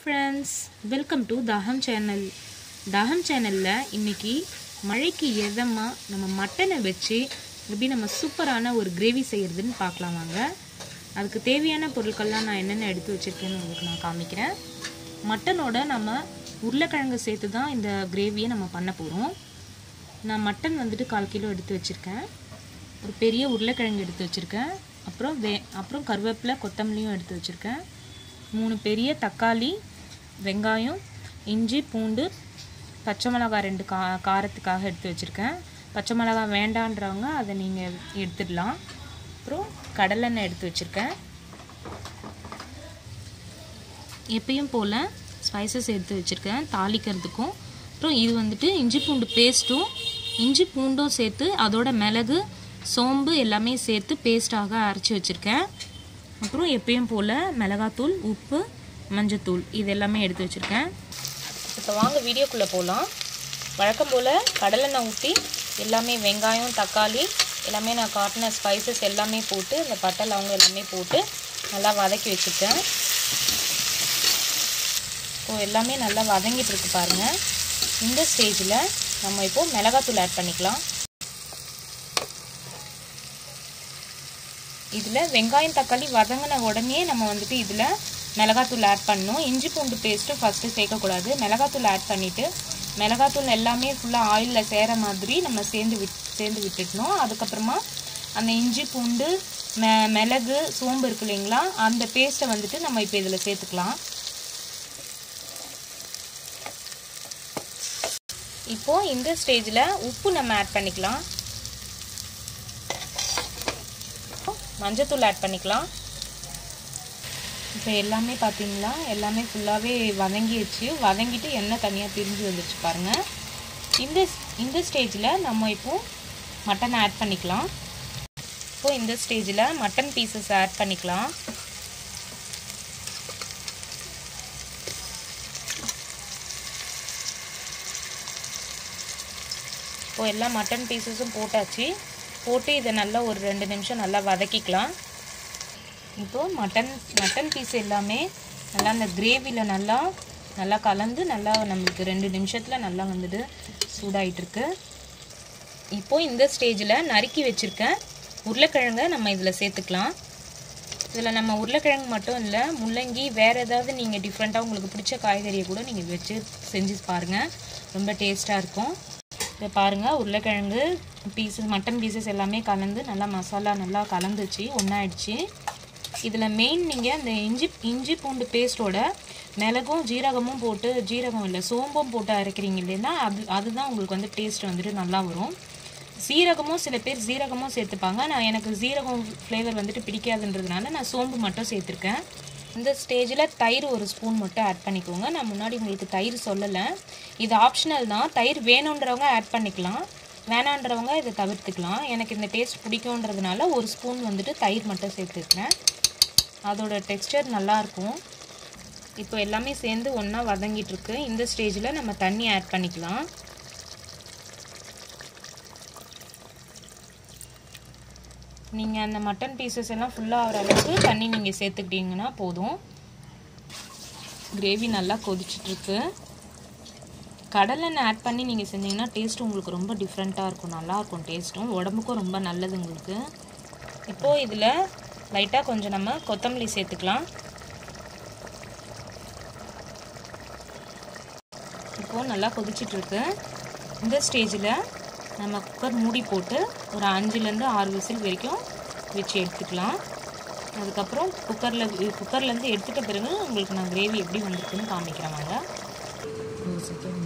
friends welcome to Thagam channel Thagam சேனலில் இன்னைக்கு மழைக்கு எதமாக நம்ம மட்டனை வச்சு எப்படி நம்ம சூப்பரான ஒரு கிரேவி செய்கிறதுன்னு பார்க்கலாம் வாங்க அதுக்கு தேவையான பொருட்கள்லாம் நான் என்னென்ன எடுத்து வச்சுருக்கேன்னு உங்களுக்கு நான் காமிக்கிறேன் மட்டனோட நம்ம உருளைக்கிழங்கு சேர்த்து தான் இந்த கிரேவியை நம்ம பண்ண போகிறோம் நான் மட்டன் வந்துட்டு கால் கிலோ எடுத்து வச்சுருக்கேன் ஒரு பெரிய உருளைக்கிழங்கு எடுத்து வச்சுருக்கேன் அப்புறம் வே அப்புறம் கருவேப்பிலை கொத்தமல்லியும் எடுத்து வச்சுருக்கேன் மூணு பெரிய தக்காளி வெங்காயம் இஞ்சி பூண்டு பச்சை மிளகாய் ரெண்டு கா காரத்துக்காக எடுத்து வச்சுருக்கேன் பச்சை மிளகாய் வேண்டான்றவங்க அதை நீங்கள் எடுத்துடலாம் அப்புறம் கடலெண்ணெய் எடுத்து வச்சுருக்கேன் எப்பயும் போல் ஸ்பைசஸ் எடுத்து வச்சுருக்கேன் தாளிக்கிறதுக்கும் அப்புறம் இது வந்துட்டு இஞ்சி பூண்டு பேஸ்ட்டும் இஞ்சி பூண்டும் சேர்த்து அதோட மிளகு சோம்பு எல்லாமே சேர்த்து பேஸ்ட்டாக அரைச்சி வச்சுருக்கேன் அப்புறம் எப்பயும் போல் மிளகாத்தூள் உப்பு மஞ்சத்தூள் இது எல்லாமே எடுத்து வச்சுருக்கேன் இப்போ வாங்க வீடியோக்குள்ளே போகலாம் வழக்கம் போல் கடலெண்ணெய் ஊற்றி எல்லாமே வெங்காயம் தக்காளி எல்லாமே நான் காட்டின ஸ்பைசஸ் எல்லாமே போட்டு இந்த பட்டை லவங்கம் எல்லாமே போட்டு நல்லா வதக்கி வச்சுருக்கேன் இப்போ எல்லாமே நல்லா வதங்கிட்டு இருக்கு பாருங்கள் இந்த ஸ்டேஜில் நம்ம இப்போது மிளகாத்தூள் ஆட் பண்ணிக்கலாம் இதில் வெங்காயம் தக்காளி வதங்கின உடனே நம்ம வந்துட்டு இதில் மிளகாத்தூள் ஆட் பண்ணணும் இஞ்சி பூண்டு பேஸ்ட்டு ஃபஸ்ட்டு சேர்க்கக்கூடாது மிளகாத்தூள் ஆட் பண்ணிவிட்டு மிளகாத்தூள் எல்லாமே ஃபுல்லாக ஆயிலில் சேர மாதிரி நம்ம சேர்ந்து விட் சேர்ந்து விட்டுட்டணும் அதுக்கப்புறமா அந்த இஞ்சி பூண்டு மெ மிளகு சோம்பு இருக்கு இல்லைங்களா அந்த பேஸ்ட்டை வந்துட்டு நம்ம இப்போ இதில் சேர்த்துக்கலாம் இப்போது இந்த ஸ்டேஜில் உப்பு நம்ம ஆட் பண்ணிக்கலாம் மஞ்சத்தூள் ஆட் பண்ணிக்கலாம் இப்போ எல்லாமே பார்த்தீங்களா எல்லாமே ஃபுல்லாகவே வதங்கிடுச்சு வதங்கிட்டு எண்ணெய் தனியாக பிரிஞ்சு வந்துடுச்சு பாருங்கள் இந்த இந்த ஸ்டேஜில் நம்ம இப்போது மட்டன் ஆட் பண்ணிக்கலாம் இப்போது இந்த ஸ்டேஜில் மட்டன் பீசஸ் ஆட் பண்ணிக்கலாம் இப்போது எல்லா மட்டன் பீசஸும் போட்டாச்சு போட்டு இதை நல்லா ஒரு ரெண்டு நிமிஷம் நல்லா வதக்கிக்கலாம் இப்போது மட்டன் மட்டன் பீஸ் எல்லாமே நல்லா அந்த கிரேவியில் நல்லா நல்லா கலந்து நல்லா நம்மளுக்கு ரெண்டு நிமிஷத்தில் நல்லா வந்துட்டு சூடாயிட்டிருக்கு இப்போது இந்த ஸ்டேஜில் நறுக்கி வச்சுருக்கேன் உருளைக்கிழங்கை நம்ம இதில் சேர்த்துக்கலாம் இதில் நம்ம உருளைக்கிழங்கு மட்டும் இல்லை முள்ளங்கி வேறு ஏதாவது நீங்கள் டிஃப்ரெண்ட்டாக உங்களுக்கு பிடிச்ச காய்கறியை கூட நீங்கள் வச்சு செஞ்சு பாருங்கள் ரொம்ப டேஸ்ட்டாக இருக்கும் இப்போ பாருங்கள் உருளைக்கிழங்கு பீசஸ் மட்டன் பீசஸ் எல்லாமே கலந்து நல்லா மசாலா நல்லா கலந்துச்சு ஒன்றாயிடுச்சு இதில் மெயின் நீங்கள் இந்த இஞ்சி இஞ்சி பூண்டு பேஸ்ட்டோட மிளகும் ஜீரகமும் போட்டு ஜீரகம் இல்லை சோம்பும் போட்டு அரைக்கிறீங்க இல்லைன்னா அது அதுதான் உங்களுக்கு வந்து டேஸ்ட் வந்துட்டு நல்லா வரும் சீரகமும் சில பேர் சீரகமும் சேர்த்துப்பாங்க நான் எனக்கு சீரகம் ஃப்ளேவர் வந்துட்டு பிடிக்காதுன்றதுனால நான் சோம்பு மட்டும் சேர்த்துருக்கேன் இந்த ஸ்டேஜில் தயிர் ஒரு ஸ்பூன் மட்டும் ஆட் பண்ணிக்கோங்க நான் முன்னாடி உங்களுக்கு தயிர் சொல்லலை இது ஆப்ஷனல் தான் தயிர் வேணுன்றவங்க ஆட் பண்ணிக்கலாம் வேணான்றவங்க இதை தவிர்த்துக்கலாம் எனக்கு இந்த டேஸ்ட் பிடிக்குன்றதுனால ஒரு ஸ்பூன் வந்துட்டு தயிர் மட்டும் சேர்த்துக்கிறேன் அதோட டெக்ஸ்டர் நல்லாயிருக்கும் இப்போ எல்லாமே சேர்ந்து ஒன்றா வதங்கிட்டுருக்கு இந்த ஸ்டேஜில் நம்ம தண்ணி ஆட் பண்ணிக்கலாம் நீங்கள் அந்த மட்டன் பீசஸ் எல்லாம் ஃபுல்லாக ஆகிற அளவுக்கு தண்ணி நீங்கள் சேர்த்துக்கிட்டீங்கன்னா போதும் கிரேவி நல்லா கொதிச்சிட்ருக்கு கடலெண்ணெய் ஆட் பண்ணி நீங்கள் செஞ்சீங்கன்னா டேஸ்ட் உங்களுக்கு ரொம்ப டிஃப்ரெண்ட்டாக இருக்கும் நல்லாயிருக்கும் டேஸ்ட்டும் உடம்புக்கும் ரொம்ப நல்லது உங்களுக்கு இப்போது இதில் லைட்டாக கொஞ்சம் நம்ம கொத்தமல்லி சேர்த்துக்கலாம் இப்போது நல்லா கொதிச்சிட்ருக்கு இந்த ஸ்டேஜில் நம்ம குக்கர் மூடி போட்டு ஒரு அஞ்சுலேருந்து ஆறு விசில் வரைக்கும் வச்சு எடுத்துக்கலாம் அதுக்கப்புறம் குக்கரில் குக்கர்லேருந்து எடுத்துகிட்ட பிறகு உங்களுக்கு நான் கிரேவி எப்படி வந்திருக்குன்னு காமிக்கிறேன் வாங்க ஒரு செகண்ட்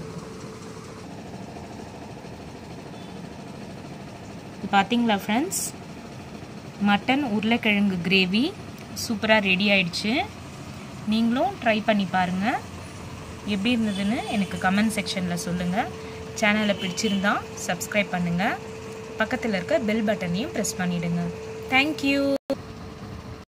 பார்த்தீங்களா ஃப்ரெண்ட்ஸ் மட்டன் உருளைக்கிழங்கு கிரேவி சூப்பராக ரெடி ஆயிடுச்சு நீங்களும் ட்ரை பண்ணி பாருங்கள் எப்படி இருந்ததுன்னு எனக்கு கமெண்ட் செக்ஷனில் சொல்லுங்கள் சேனலை பிடிச்சிருந்தா சப்ஸ்கிரைப் பண்ணுங்கள் பக்கத்தில் இருக்க பெல் பட்டனையும் ப்ரெஸ் பண்ணிவிடுங்க தேங்க்யூ